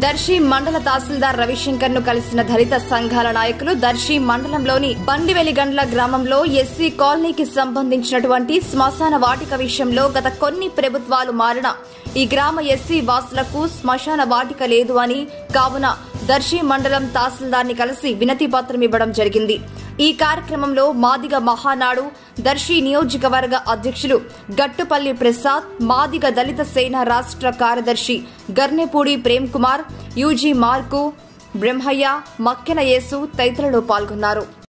దర్శి మండల తహసీల్దార్ రవిశంకర్ ను కలిసిన దళిత సంఘాల నాయకులు దర్శి మండలంలోని బండివెలిగండ్ల గ్రామంలో ఎస్సీ కాలనీకి సంబంధించినటువంటి శ్మశాన వాటిక విషయంలో గత కొన్ని ప్రభుత్వాలు మారిన ఈ గ్రామ ఎస్సీ వాసులకు శ్మశాన వాటిక లేదు అని కావున దర్శి మండలం తహసీల్దార్ ని కలిసి వినతి పత్రం ఇవ్వడం జరిగింది ఈ కార్యక్రమంలో మాదిగ మహానాడు దర్శి నియోజకవర్గ అధ్యక్షులు గట్టుపల్లి ప్రసాద్ మాదిగ దళిత సేన రాష్ట్ర కార్యదర్శి గర్నెపూడి ప్రేమ్ కుమార్ యూజీ మార్కు బ్రహ్మయ్య మక్కెన యేసు తదితరులు పాల్గొన్నారు